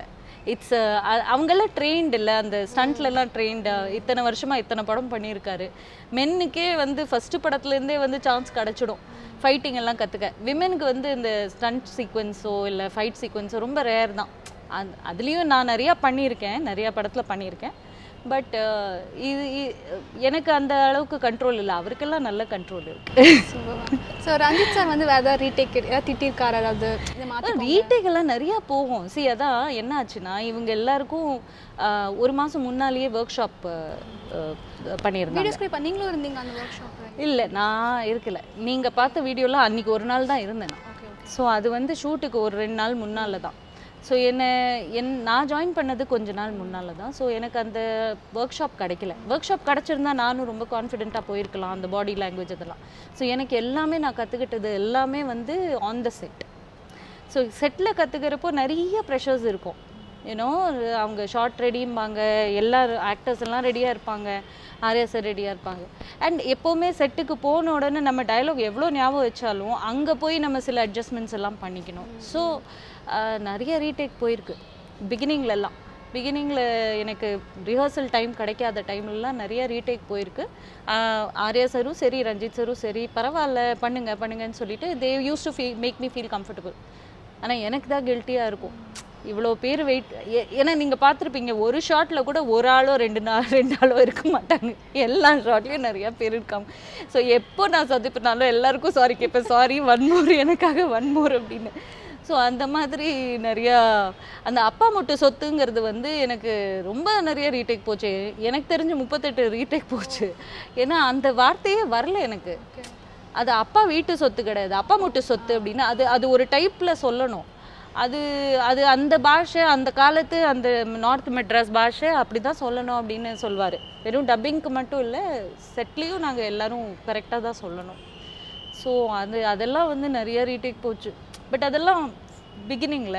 இட்ஸ் அவங்கெல்லாம் ட்ரெயின்டு இல்லை அந்த ஸ்டண்ட்லலாம் ட்ரெயின்டு இத்தனை வருஷமாக இத்தனை படம் பண்ணியிருக்காரு மென்னுக்கே வந்து ஃபஸ்ட்டு படத்துலேருந்தே வந்து சான்ஸ் கிடச்சிடும் ஃபைட்டிங் எல்லாம் கற்றுக்க விமெனுக்கு வந்து இந்த ஸ்டண்ட் சீக்வன்ஸோ இல்லை ஃபைட் சீக்வன்ஸோ ரொம்ப ரேர் தான் அது அதுலேயும் நான் நிறையா பண்ணியிருக்கேன் நிறையா படத்தில் பண்ணியிருக்கேன் பட் இது இ- எனக்கு அந்த அளவுக்கு கண்ட்ரோல் இல்லை அவருக்கெல்லாம் நல்ல கண்ட்ரோல் இருக்கு ஸோ ரஞ்சித் சார் வந்து வேறு ஏதாவது ரீடேக் ஏதாவது திட்டிருக்காரு அதாவது இதை மாற்றி ரீடேக் எல்லாம் நிறையா போகும் சி அதான் என்ன ஆச்சுன்னா இவங்க எல்லாருக்கும் ஆஹ், ஒரு மாதம் முன்னாலேயே ஒர்க் ஷாப் பண்ணியிருந்தாங்க வீடியோஸ் கூட இப்போ நீங்களும் இருந்தீங்க அந்த ஒர்க் ஷாப்பில் இல்லை நான் இருக்கல நீங்கள் பார்த்த வீடியோலாம் அன்னைக்கு ஒரு நாள் தான் இருந்தேன் நான் ஓகே ஓகே ஸோ அது வந்து ஷூட்டுக்கு ஒரு ரெண்டு நாள் முன்னால் தான் ஸோ என்ன என் நான் ஜாயின் பண்ணது கொஞ்ச நாள் முன்னால் தான் ஸோ எனக்கு அந்த ஒர்க் ஷாப் கிடைக்கல ஒர்க் ஷாப் கிடச்சிருந்தா நானும் ரொம்ப கான்ஃபிடென்ட்டாக போயிருக்கலாம் அந்த பாடி லாங்குவேஜ் அதெல்லாம் ஸோ எனக்கு எல்லாமே நான் கற்றுக்கிட்டது எல்லாமே வந்து ஆன் த செட் ஸோ செட்டில் கற்றுக்கிறப்போ நிறைய ப்ரெஷர்ஸ் இருக்கும் யூனோ அவங்க ஷார்ட் ரெடிம்பாங்க எல்லா ஆக்டர்ஸ் எல்லாம் ரெடியாக இருப்பாங்க ஆர்யா சார் ரெடியாக இருப்பாங்க அண்ட் எப்போவுமே செட்டுக்கு போன உடனே நம்ம டயலாக் எவ்வளோ ஞாபகம் வச்சாலும் அங்கே போய் நம்ம சில அட்ஜஸ்ட்மெண்ட்ஸ் எல்லாம் பண்ணிக்கணும் ஸோ நிறைய ரீடேக் போயிருக்கு பிகினிங்லலாம் பிகினிங்கில் எனக்கு ரிஹர்சல் டைம் கிடைக்காத டைம்லலாம் நிறைய ரீடேக் போயிருக்கு ஆஹ் ஆர்யா சாரும் சரி ரஞ்சித் சாரும் சரி பரவாயில்ல பண்ணுங்க பண்ணுங்கன்னு சொல்லிட்டு they use to feel make me feel comfortable ஆனால் எனக்கு தான் கில்ட்டியாக இருக்கும் இவ்வளோ பேர் வெயிட் ஏன்னா நீங்கள் பார்த்துருப்பீங்க ஒரு ஷாட்டில் கூட ஒரு ஆளோ ரெண்டு நாள் ரெண்டு ஆளோ இருக்க மாட்டாங்க எல்லா ஷாட்லேயும் நிறையா பேர் இருக்காங்க ஸோ எப்போ நான் சந்திப்பினாலும் எல்லாருக்கும் சாரி கேட்பேன் சாரி ஒன் மோர் எனக்காக ஒன் மோர் அப்படின்னு ஸோ அந்த மாதிரி நிறையா அந்த அப்பா மொட்டு சொத்துங்கிறது வந்து எனக்கு ரொம்ப நிறைய ரீடேக் போச்சு எனக்கு தெரிஞ்சு முப்பத்தெட்டு ரீடேக் போச்சு ஏன்னா அந்த வார்த்தையே வரல எனக்கு அது அப்பா வீட்டு சொத்து கிடையாது அப்பா மொட்டு சொத்து அப்படின்னு அது அது ஒரு டைப்பில் சொல்லணும் அது அது அந்த பாஷை அந்த காலத்து அந்த நார்த் மெட்ராஸ் பாஷை அப்படி தான் சொல்லணும் அப்படின்னு சொல்வார் வெறும் டப்பிங்க்கு மட்டும் இல்லை செட்லேயும் நாங்கள் எல்லாரும் கரெக்டாக தான் சொல்லணும் ஸோ அது அதெல்லாம் வந்து நிறைய ரீடேக் போச்சு பட் அதெல்லாம் பிகினிங்கில்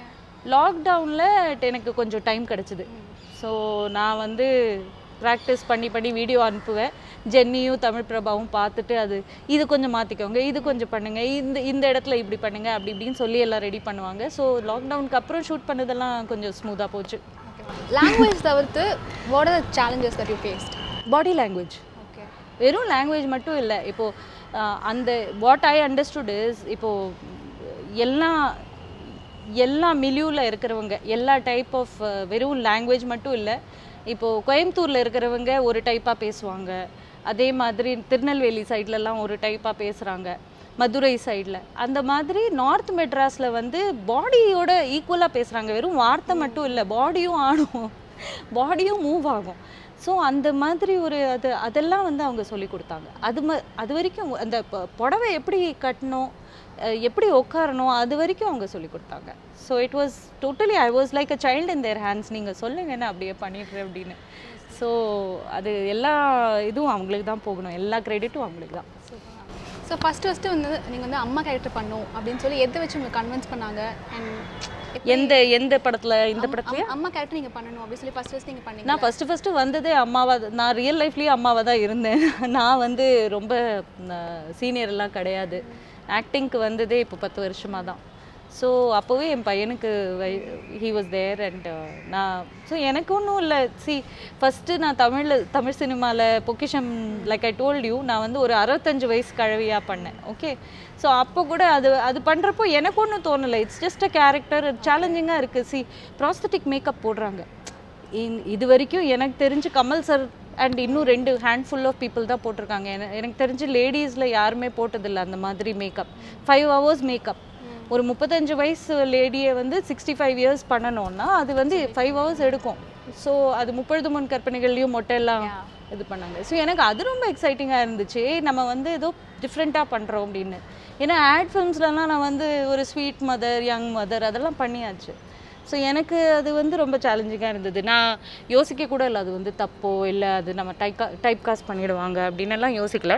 லாக்டவுனில் எனக்கு கொஞ்சம் டைம் கிடச்சிது ஸோ நான் வந்து ப்ராக்டிஸ் பண்ணி பண்ணி வீடியோ அனுப்புவேன் ஜென்னியும் தமிழ் பிரபாவும் பார்த்துட்டு அது இது கொஞ்சம் மாற்றிக்கோங்க இது கொஞ்சம் பண்ணுங்க இந்த இந்த இடத்துல இப்படி பண்ணுங்க அப்படி இப்படின்னு சொல்லி எல்லாம் ரெடி பண்ணுவாங்க ஸோ லாக்டவுனுக்கு அப்புறம் ஷூட் பண்ணதெல்லாம் கொஞ்சம் ஸ்மூத்தாக போச்சு லாங்குவேஜ் தவிர்த்து what are challenges that you faced body language okay வெறும் லாங்குவேஜ் மட்டும் இல்லை இப்போது அந்த வாட் ஐ அண்டர்ஸ்டுட் இஸ் இப்போது எல்லா எல்லா மிலியூவில் இருக்கிறவங்க எல்லா டைப் ஆஃப் வெறும் லாங்குவேஜ் மட்டும் இல்லை இப்போது கோயம்புத்தூரில் இருக்கிறவங்க ஒரு டைப்பாக பேசுவாங்க அதே மாதிரி திருநெல்வேலி சைட்லலாம் ஒரு டைப்பாக பேசுகிறாங்க மதுரை சைடில் அந்த மாதிரி நார்த் மெட்ராஸில் வந்து பாடியோட ஈக்குவலாக பேசுகிறாங்க வெறும் வார்த்தை மட்டும் இல்லை பாடியும் ஆடும் பாடியும் மூவ் ஆகும் ஸோ அந்த மாதிரி ஒரு அது அதெல்லாம் வந்து அவங்க சொல்லி கொடுத்தாங்க அது ம அது வரைக்கும் அந்த பொ- புடவை எப்படி கட்டணும் அஹ் எப்படி உட்காரணும் அது வரைக்கும் அவங்க சொல்லி கொடுத்தாங்க so it was totally I was like a child in their hands நீங்கள் சொல்லுங்க நான் அப்படியே பண்ணிடுறேன் அப்படின்னு ஸோ அது எல்லா இதுவும் அவங்களுக்கு தான் போகணும் எல்லா கிரெடிட்டும் அவங்களுக்கு தான் ஸோ ஃபஸ்ட்டு ஃபஸ்ட்டு வந்து நீங்கள் வந்து அம்மா கேரக்டர் பண்ணும் அப்படின்னு சொல்லி எதை வச்சு உங்களுக்கு கன்வின்ஸ் பண்ணாங்க அண்ட் எந்த எந்த படத்தில் இந்த படத்துலையா அம்மா கேரக்டர் நீங்கள் பண்ணணும் அப்படின்னு சொல்லி ஃபஸ்ட் ஃபஸ்ட் நீங்கள் பண்ணீங்க நான் ஃபஸ்ட்டு ஃபஸ்ட்டு வந்ததே அம்மாவா நான் ரியல் லைஃப்லேயும் அம்மாவாக தான் இருந்தேன் நான் வந்து ரொம்ப சீனியர் எல்லாம் கிடையாது ஆக்டிங்க்கு வந்ததே இப்போ பத்து வருஷமாக தான் ஸோ அப்போவே என் பையனுக்கு ஹீ வாஸ் தேர் அண்ட் நான் ஸோ எனக்கு ஒன்றும் இல்லை சி ஃபஸ்ட்டு நான் தமிழில் தமிழ் சினிமாவில் பொக்கிஷம் லைக் ஐ டோல்ட் யூ நான் வந்து ஒரு அறுபத்தஞ்சு வயசு கழவியாக பண்ணேன் ஓகே ஸோ அப்போ கூட அது அது பண்ணுறப்போ எனக்கு ஒன்றும் தோணலை இட்ஸ் ஜஸ்ட் அ கேரக்டர் சேலஞ்சிங்காக இருக்குது சி ப்ராஸ்தட்டிக் மேக்கப் போடுறாங்க இன்- இது வரைக்கும் எனக்கு தெரிஞ்சு கமல் சார் அண்ட் இன்னும் ரெண்டு ஹேண்ட்ஃபுல் ஆஃப் பீப்புள் தான் போட்டிருக்காங்க என- எனக்கு தெரிஞ்சு லேடிஸில் யாருமே போட்டதில்லை அந்த மாதிரி மேக்கப் ஃபைவ் ஹவர்ஸ் மேக்கப் ஒரு முப்பத்தஞ்சு வயசு லேடியை வந்து சிக்ஸ்டி ஃபைவ் இயர்ஸ் பண்ணணும்னா அது வந்து ஃபைவ் ஹவர்ஸ் எடுக்கும் ஸோ அது முப்பது முன் கற்பனைகள்லையும் மொட்டையெல்லாம் இது பண்ணாங்க ஸோ எனக்கு அது ரொம்ப எக்ஸைட்டிங்காக இருந்துச்சு ஏய், நம்ம வந்து ஏதோ டிஃப்ரெண்ட்டாக பண்ணுறோம் அப்படின்னு ஏன்னா ஆட் ஃபிலிம்ஸ்லலாம் நான் வந்து ஒரு ஸ்வீட் மதர் யங் மதர் அதெல்லாம் பண்ணியாச்சு ஸோ எனக்கு அது வந்து ரொம்ப சேலஞ்சிங்காக இருந்தது நான் யோசிக்க கூட இல்லை அது வந்து தப்போ இல்லை அது நம்ம டைப் டைப் காஸ்ட் பண்ணிடுவாங்க அப்படின்னு எல்லாம் யோசிக்கல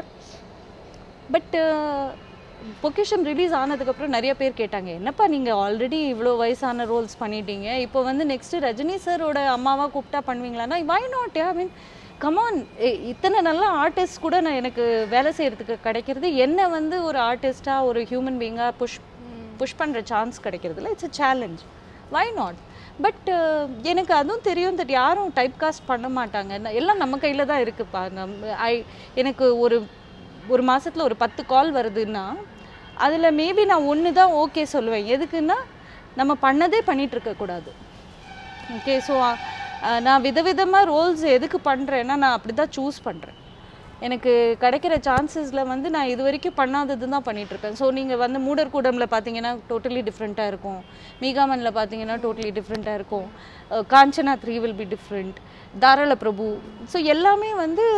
பட்டு பொக்கிஷம் ரிலீஸ் ஆனதுக்கப்புறம் நிறைய பேர் கேட்டாங்க என்னப்பா நீங்கள் ஆல்ரெடி இவ்வளோ வயசான ரோல்ஸ் பண்ணிட்டீங்க இப்போ வந்து நெக்ஸ்ட்டு ரஜினி சாரோட அம்மாவாக கூப்பிட்டா பண்ணுவீங்களான்னா why not I mean come on இத்தனை நல்ல ஆர்டிஸ்ட் கூட நான் எனக்கு வேலை செய்கிறதுக்கு கிடைக்கிறது என்ன வந்து ஒரு ஆர்டிஸ்ட்டாக ஒரு ஹியூமன் பீயிங்காக புஷ் புஷ் பண்ணுற சான்ஸ் கிடைக்கிறதுல it's a challenge why not but எனக்கு அதுவும் தெரியும் தட் யாரும் டைப் காஸ்ட் பண்ண மாட்டாங்க ந- எல்லாம் நம்ம கையில் தான் இருக்குப்பா நம்ம ஐ எனக்கு ஒரு ஒரு மாசத்துல ஒரு பத்து கால் வருதுன்னா அதில் மேபி நான் ஒன்று தான் ஓகே சொல்லுவேன் எதுக்குன்னா நம்ம பண்ணதே பண்ணிட்டு இருக்கக்கூடாது ஓகே ஸோ நான் விதவிதமாக ரோல்ஸ் எதுக்கு பண்ணுறேன்னா நான் அப்படி தான் சூஸ் பண்ணுறேன் எனக்கு கிடைக்கிற சான்சஸில் வந்து நான் இது வரைக்கும் பண்ணாதது தான் பண்ணிகிட்ருக்கேன் ஸோ நீங்கள் வந்து மூடர்கூடமில் பார்த்தீங்கன்னா டோட்டலி டிஃப்ரெண்ட்டாக இருக்கும் மீகாமனில் பார்த்தீங்கன்னா டோட்டலி டிஃப்ரெண்ட்டாக இருக்கும் ah Kanchana three will be different Dharala Prabhu so எல்லாமே வந்து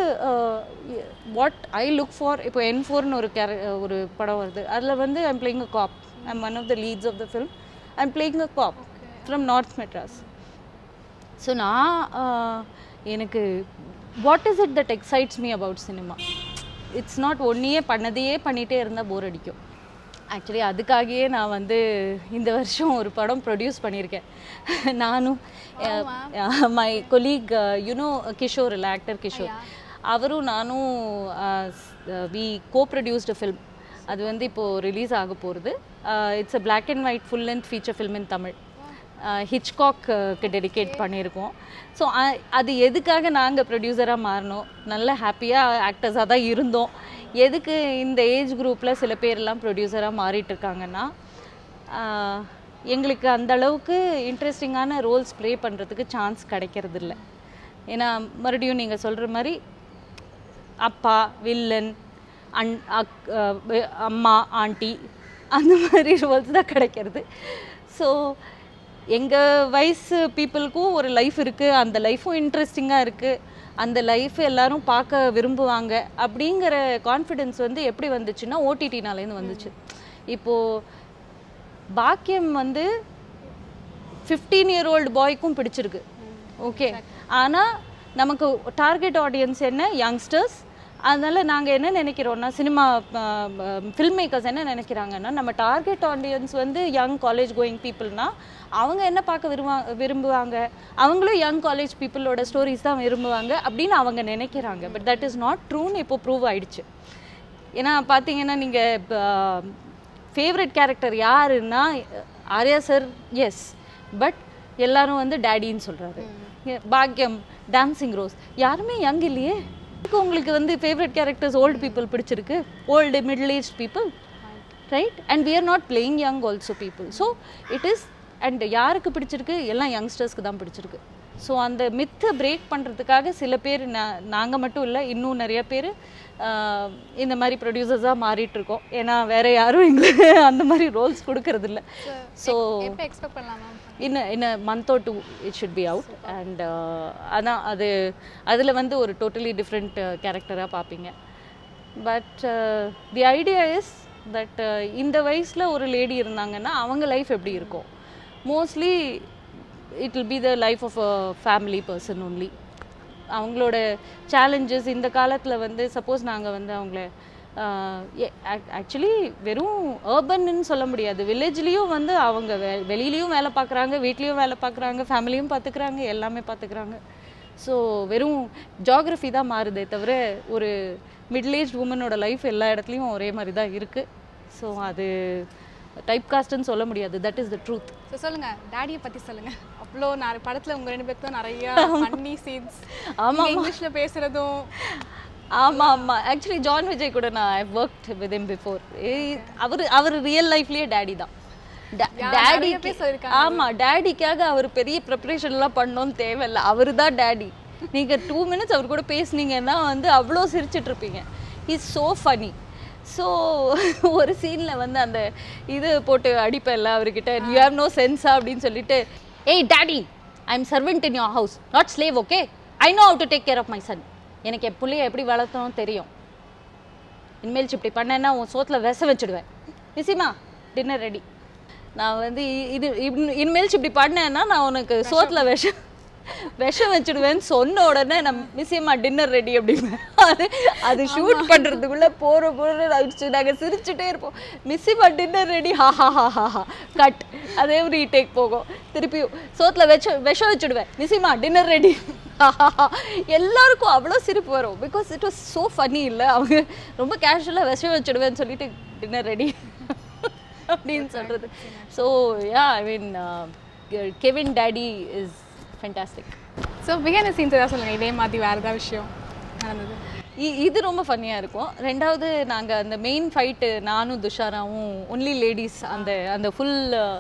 வாட் ஐ லுக் ஃபார் இப்போ என் ஃபோர்னு ஒரு கேர ஒரு படம் வருது அதில் வந்து I'm playing a cop I'm one of the leads of the film I'm playing a cop from north Madras so நான் ஆஹ், எனக்கு what is it that excites me about cinema it's not ஒன்றையே பண்ணதையே பண்ணிகிட்டே இருந்தால் போர் அடிக்கும் ஆக்சுவலி அதுக்காகவே நான் வந்து இந்த வருஷம் ஒரு படம் ப்ரொடியூஸ் பண்ணியிருக்கேன் நானும் மை கொலீக் யூனோ கிஷோர் இல்லை ஆக்டர் கிஷோர் அவரும் நானும் வி கோ ப்ரொடியூஸ்டு ஃபில்ம் அது வந்து இப்போது ரிலீஸ் ஆக போகிறது it's a black and white full length feature film in Tamil ஹிச்காக்கு டெடிகேட் பண்ணியிருக்கோம் ஸோ அது எதுக்காக நாங்கள் ப்ரொடியூசராக மாறினோம் நல்ல ஹாப்பியாக ஆக்டர்ஸாக தான் இருந்தோம் எதுக்கு இந்த ஏஜ் குரூப்பில் சில பேர்லாம் ப்ரொடியூசராக மாறிட்டு இருக்காங்கன்னா ஆஹ், எங்களுக்கு அந்த அளவுக்கு இன்ட்ரெஸ்டிங்கான ரோல்ஸ் ப்ளே பண்ணுறதுக்கு சான்ஸ் கிடைக்கிறது இல்ல ஏன்னா மறுபடியும் நீங்கள் சொல்கிற மாதிரி அப்பா வில்லன் அன் அக் அஹ் வெ- அம்மா ஆண்டி அந்த மாதிரி ரோல்ஸ் தான் கிடைக்கிறது ஸோ எங்கள் வயசு பீப்புளுக்கும் ஒரு லைஃப் இருக்குது அந்த லைஃப்பும் இன்ட்ரெஸ்டிங்காக இருக்குது அந்த லைஃப் எல்லாரும் பார்க்க விரும்புவாங்க அப்படிங்கிற கான்ஃபிடென்ஸ் வந்து எப்படி வந்துச்சுன்னா ஓடிடினாலேருந்து வந்துச்சு இப்போது பாக்கியம் வந்து ஃபிஃப்டீன் இயர் ஓல்டு பாய்க்கும் பிடிச்சிருக்கு ஓகே ஆனால் நமக்கு டார்கெட் ஆடியன்ஸ் என்ன யங்ஸ்டர்ஸ் அதனால நாங்கள் என்ன நினைக்கிறோம்னா சினிமா ஃபில்ம் மேக்கர்ஸ் என்ன நினைக்கிறாங்கன்னா நம்ம டார்கெட் ஆடியன்ஸ் வந்து யங் காலேஜ் கோயிங் பீப்புள்னா அவங்க என்ன பார்க்க விரும்பா விரும்புவாங்க அவங்களும் யங் காலேஜ் பீப்புளோட ஸ்டோரிஸ் தான் விரும்புவாங்க அப்படின்னு அவங்க நினைக்கிறாங்க பட் தட் இஸ் நாட் ட்ரூன்னு இப்போ ப்ரூவ் ஆயிடுச்சு ஏன்னா பார்த்தீங்கன்னா நீங்கள் ஃபேவரட் கேரக்டர் யாருன்னா ஆர்யா சார் எஸ் பட் எல்லாரும் வந்து டேடின்னு சொல்கிறாரு பாக்யம் டான்சிங் ரோஸ் யாருமே யங் இல்லையே எதுக்கு உங்களுக்கு வந்து ஃபேவரட் கேரக்டர்ஸ் ஓல்டு பீப்புள் பிடிச்சிருக்கு old middle age people right and we are not playing young also people so it is and யாருக்கு பிடிச்சிருக்கு எல்லாம் யங்ஸ்டர்ஸ்க்கு தான் பிடிச்சிருக்கு ஸோ அந்த மித்தை பிரேக் பண்ணுறதுக்காக சில பேர் நான் நாங்கள் மட்டும் இல்லை இன்னும் நிறைய பேர் இந்த மாதிரி ப்ரொடியூசர்ஸாக மாறிட்டு இருக்கோம் ஏன்னா வேற யாரும் எங்களுக்கு அந்த மாதிரி ரோல்ஸ் கொடுக்கறதில்ல ஸோ எப்போ எக்ஸ்பெக்ட் பண்ணலாம் ma'am in in a month or two it should be out and அதான் அது அதில் வந்து ஒரு டோட்டலி டிஃப்ரெண்ட் கேரக்டராக பார்ப்பீங்க but the idea is that இந்த வயசில் ஒரு லேடி இருந்தாங்கன்னா அவங்க லைஃப் எப்படி இருக்கும் mostly it will be the life of a family person only அவங்களோட சேலஞ்சஸ் இந்த காலத்தில் வந்து சப்போஸ் நாங்கள் வந்து அவங்கள ஆக்சுவலி வெறும் ஏர்பன்னு சொல்ல முடியாது வில்லேஜ்லேயும் வந்து அவங்க வெ வெளியிலையும் வேலை பார்க்குறாங்க வீட்லேயும் வேலை பார்க்குறாங்க ஃபேமிலியும் பார்த்துக்கிறாங்க எல்லாமே பார்த்துக்கிறாங்க ஸோ வெறும் ஜாகிரஃபி தான் மாறுதே தவிர ஒரு மிடில் ஏஜ் உமனோட லைஃப் எல்லா இடத்துலையும் ஒரே மாதிரி தான் இருக்குது ஸோ அது டைப் காஸ்ட்னு சொல்ல முடியாது that is the truth so சொல்லுங்க டாடியை பத்தி சொல்லுங்க அவ்வளோ நிறைய படத்துல உங்க ரெண்டு பேர்த்தும் நிறைய ஃபன்னி சீன்ஸ் ஆமா, இங்கிலீஷ்ல பேசுறதும் ஆமா ஆமா ஆக்சுவலி ஜான் விஜய் கூட நான் I work with him before அவர் அவர் ரியல் லைஃப்லயே டேடி தான் நிறைய டேடி பேர் சொல்லிருக்காங்க. ஆமா டேடிக்காக அவர் பெரிய ப்ரிப்பரேஷன்லாம் பண்ணணும்னு தேவையில்ல அவர் தான் டேடி நீங்க டூ மினிட்ஸ் அவர் கூட பேசுனீங்கன்னா வந்து அவ்வளோ சிரிச்சிட்டு இருப்பீங்க இஸ் ஸோ ஃபனி ஸோ ஒரு சீனில் வந்து அந்த இது போட்டு அடிப்பேன்ல அவர்கிட்ட யூ ஹேவ் நோ சென்ஸா அப்படின்னு சொல்லிட்டு ஏய் daddy I am servant in your house not slave okay I know how to take care of my son எனக்கு என் பிள்ளைய எப்படி வளர்த்தணும் தெரியும் இனிமேல் இப்படி பண்ணேன்னா உன் சோத்துல விச வச்சுடுவேன் நிசிமா டின்னர் ரெடி நான் வந்து இ- இது இன்- இனிமேல் இப்படி பண்ணேன்னா நான் உனக்கு சோத்துல விஷம் விஷம் வச்சுடுவேன்னு சொன்ன உடனே நம்ம மிஸ்ஸியம்மா டின்னர் ரெடி அப்படிம்பேன் அது அது ஷூட் பண்ணுறதுக்குள்ள போகிற போகிற ஆயிடுச்சு நாங்கள் சிரிச்சுட்டே இருப்போம் மிஸ்ஸியம்மா டின்னர் ரெடி ஹா ஹா ஹா ஹா ஹா கட் அதே ஒரு டேக் போகும் திருப்பியும் சோத்துல வச்ச விஷம் வச்சுடுவேன் மிஸ்ஸியம்மா டின்னர் ரெடி எல்லாருக்கும் அவ்வளோ சிரிப்பு வரும் because it was so funny இல்லை அவங்க ரொம்ப கேஷுவலாக விஷம் வச்சுடுவேன்னு சொல்லிட்டு டின்னர் ரெடி அப்படின்னு சொல்கிறது so yeah I mean Kevin daddy is fantastic so behind scenes ஏதாவது சொல்லுங்கள் இதே மாதிரி வேறு ஏதாவது விஷயம் நடந்தது இ- இது ரொம்ப ஃபன்னியாக இருக்கும் ரெண்டாவது நாங்கள் அந்த மெயின் ஃபைட்டு நானும் துஷாராவும் ஒன்லி லேடிஸ் அந்த அந்த ஃபுல்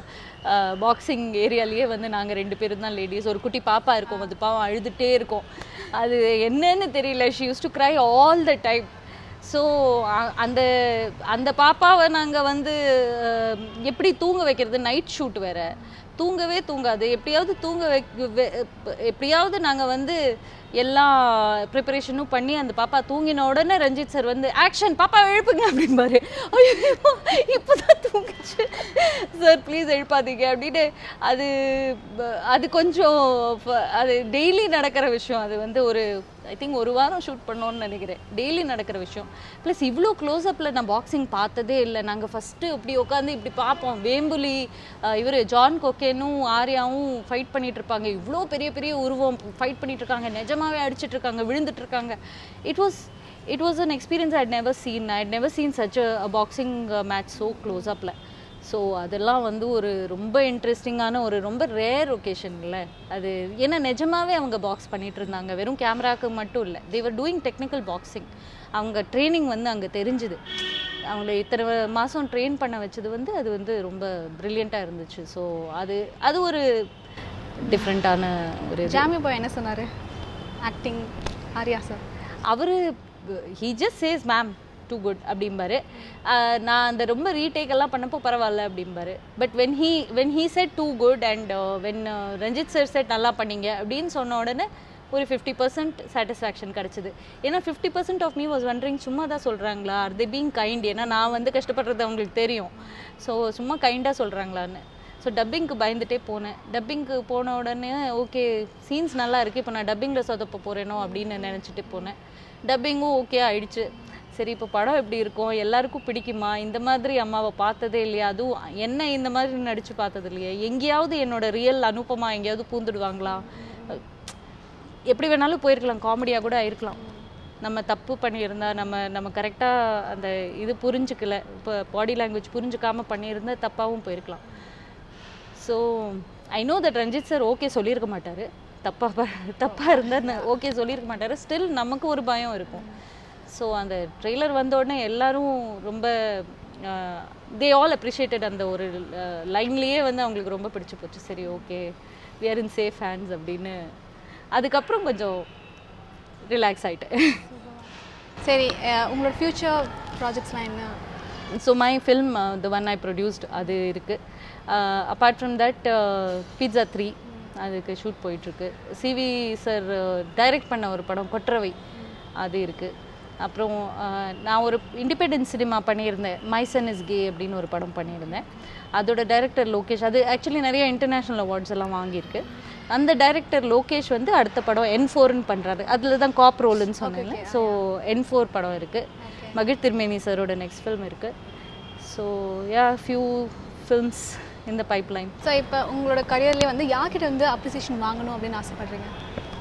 பாக்ஸிங் ஏரியாலேயே வந்து நாங்கள் ரெண்டு பேரும் தான் லேடிஸ் ஒரு குட்டி பாப்பா இருக்கும் அது பாவம் அழுதுகிட்டே இருக்கும் அது என்னன்னு தெரியல she use to cry all the time so அந்த அந்த பாப்பாவை நாங்கள் வந்து அஹ், எப்படி தூங்க வைக்கிறது நைட் ஷூட் வேற தூங்கவே தூங்காது எப்படியாவது தூங்க வை வெ- எப்படியாவது நாங்கள் வந்து எல்லா ப்ரிப்பரேஷனும் பண்ணி அந்த பாப்பா தூங்கின உடனே ரஞ்சித் சார் வந்து ஆக்ஷன் பாப்பா எழுப்புங்க அப்படிம்பாரு ஐயோ இப்போதான் தூங்குச்சு சார் ப்ளீஸ் எழுப்பாதீங்க அப்படின்னு அது ப- அது கொஞ்சம் ஃப- அது டெய்லி நடக்கிற விஷயம் அது வந்து ஒரு ஐ திங்க் ஒரு வாரம் ஷூட் பண்ணோன்னு நினைக்கிறேன் டெய்லி நடக்கிற விஷயம் ப்ளஸ் இவ்வளோ க்ளோஸ்அப்பில் நான் பாக்ஸிங் பார்த்ததே இல்லை நாங்கள் ஃபஸ்ட்டு இப்படி உட்காந்து இப்படி பார்ப்போம் வேம்புலி இவர் ஜான் கொக்கேனும் ஆர்யாவும் ஃபைட் பண்ணிட்டு இருப்பாங்க இவ்வளோ பெரிய பெரிய உருவம் ஃபைட் பண்ணிட்டு இருக்காங்க நிஜமாவே அடிச்சிட்டு இருக்காங்க விழுந்துட்டு இருக்காங்க it was it was an experience I never seen I never seen such a boxing match so close அப்பில் ஸோ அதெல்லாம் வந்து ஒரு ரொம்ப இன்ட்ரெஸ்டிங்கான ஒரு ரொம்ப ரேர் ஒகேஷன்ல அது ஏன்னா நிஜமாவே அவங்க பாக்ஸ் பண்ணிட்டு இருந்தாங்க வெறும் கேமராக்கு மட்டும் இல்லை தேவர் டூயிங் டெக்னிக்கல் பாக்ஸிங் அவங்க ட்ரைனிங் வந்து அங்கே தெரிஞ்சுது அவங்கள இத்தனை மாதம் ட்ரெயின் பண்ண வச்சது வந்து அது வந்து ரொம்ப ப்ரில்லியண்ட்டாக இருந்துச்சு ஸோ அது அது ஒரு டிஃப்ரெண்ட்டான ஒரு இது. ஜாமி பாய் என்ன சொன்னார் ஆக்டிங் ஆர்யா சார் அவர் he just says ma'am too good அப்படிம்பாரு ஆஹ் நான் அந்த ரொம்ப ரீடேக் எல்லாம் பண்ணப்போ பரவாயில்ல அப்படிம்பாரு but when he when he said too good and when Ranjith sir said நல்லா பண்ணீங்க அப்படின்னு சொன்ன உடனே ஒரு ஃபிஃப்டி பர்சன்ட் சாட்டிஸ்ஃபேக்ஷன் கிடச்சிது ஏன்னா fifty percent of me was wandering சும்மா தான் சொல்கிறாங்களா ஆர் தே பீங் கைண்ட் ஏன்னா நான் வந்து கஷ்டப்படுறது அவங்களுக்கு தெரியும் ஸோ சும்மா கைண்டாக சொல்கிறாங்களான்னு ஸோ டப்பிங்க்கு பயந்துட்டே போனேன் டப்பிங்க்கு போன உடனே ஓகே சீன்ஸ் நல்லா இருக்குது இப்போ நான் டப்பிங்கில் சொதப்ப போகிறேனோ அப்படின்னு நினச்சிட்டு போனேன் டப்பிங்கும் ஓகே ஆயிடுச்சு சரி இப்போ படம் எப்படி இருக்கும் எல்லாருக்கும் பிடிக்குமா இந்த மாதிரி அம்மாவை பார்த்ததே இல்லையா அதுவும் என்ன இந்த மாதிரி நடித்து பார்த்தது இல்லையா எங்கேயாவது என்னோட ரியல் அனுப்பமா எங்கேயாவது பூந்துடுவாங்களா எப்படி வேணாலும் போயிருக்கலாம் காமெடியாக கூட ஆயிருக்கலாம் நம்ம தப்பு பண்ணியிருந்தா நம்ம நம்ம கரெக்டாக அந்த இது புரிஞ்சுக்கல இப்போ பாடி லாங்குவேஜ் புரிஞ்சுக்காம பண்ணியிருந்தா தப்பாகவும் போயிருக்கலாம் so I know that Ranjith sir okay சொல்லியிருக்க மாட்டார் தப்பாக தப்பாக இருந்தால் ஓகே சொல்லியிருக்க மாட்டார் ஸ்டில் நமக்கு ஒரு பயம் இருக்கும் ஸோ அந்த ட்ரெய்லர் வந்த உடனே எல்லாரும் ரொம்ப தே ஆல் அப்ரிஷியேட்டட் அந்த ஒரு லைன்லேயே வந்து அவங்களுக்கு ரொம்ப பிடிச்சு போச்சு சரி okay we are in safe hands அப்படின்னு அதுக்கப்புறம் கொஞ்சம் ரிலாக்ஸ் ஆயிட்டேன் சரி அஹ், உங்களோட ஃப்யூச்சர் ப்ராஜெக்ட்ஸ்லாம் என்ன so my film the one I produced அது இருக்குது apart from that pizza three அதுக்கு ஷூட் போயிட்டுருக்கு சிவி சார் டைரக்ட் பண்ண ஒரு படம் கொற்றவை அது இருக்குது அப்புறம் அஹ், நான் ஒரு இண்டிபெண்டன்ஸ் சினிமா பண்ணியிருந்தேன் மை சன் இஸ் கே அப்படின்னு ஒரு படம் பண்ணியிருந்தேன் அதோட டைரக்டர் லோகேஷ் அது ஆக்சுவலி நிறைய இன்டர்நேஷ்னல் அவார்ட்ஸ் எல்லாம் வாங்கியிருக்கு அந்த டைரக்டர் லோகேஷ் வந்து அடுத்த படம் என் ஃபோர்னு பண்ணுறாரு அதில் தான் காப் ரோல்னு சொன்னேன்ல ஸோ என் ஃபோர் படம் இருக்குது மகிழ் திருமேனி சாரோட நெக்ஸ்ட் ஃபில்ம் இருக்குது ஸோ யா ஃபியூ ஃபில்ம்ஸ் இந்த பைப்லைன் ஸோ இப்போ உங்களோட கரியர்லேயே வந்து யார்கிட்ட வந்து அப்ரிசியேஷன் வாங்கணும் அப்படின்னு ஆசைப்படுறீங்க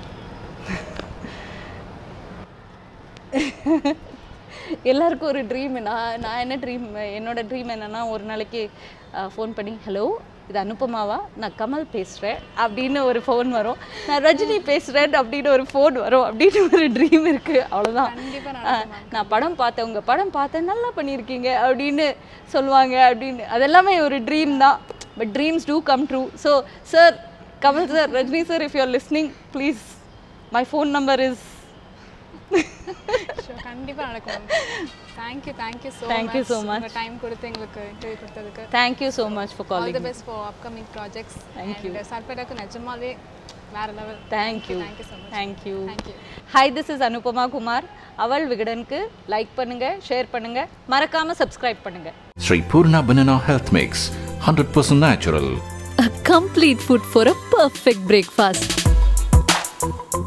எல்லாருக்கும் ஒரு ட்ரீம் நான் நான் என்ன ட்ரீம் என்னோட ட்ரீம் என்னன்னா ஒரு நாளைக்கு ஃபோன் பண்ணி ஹலோ இது அனுப்பமாவா நான் கமல் பேசுகிறேன் அப்படின்னு ஒரு ஃபோன் வரும் நான் ரஜினி பேசுகிறேன் அப்படின்னு ஒரு ஃபோன் வரும் அப்படின்னு ஒரு ட்ரீம் இருக்குது அவ்வளோதான் கண்டிப்பாக நான் படம் பார்த்தேன் உங்கள் படம் பார்த்தேன் நல்லா பண்ணியிருக்கீங்க அப்படின்னு சொல்லுவாங்க அப்படின்னு அதெல்லாமே ஒரு ட்ரீம் தான் but dreams do come true so sir Kamal sir Rajini sir if you're listening please my phone number is கண்டிப்பாக நடக்கும் thank you thank you so Thank you so much. உங்கள் டைம் கொடுத்து எங்களுக்கு இன்டர்வியூ கொடுத்ததுக்கு thank you so much for all the calling best for upcoming projects Thank you. சர்பேடாக்கு நிஜமாவே வேற level thank you Thank you so much. Thank you Thank you. Hi this is Anupama Kumar Aval விகடனுக்கு like பண்ணுங்க share பண்ணுங்க மறக்காம சப்ஸ்கிரைப் பண்ணுங்க Sri Purna Banana Health Mix, 100% natural. A complete food for a perfect breakfast.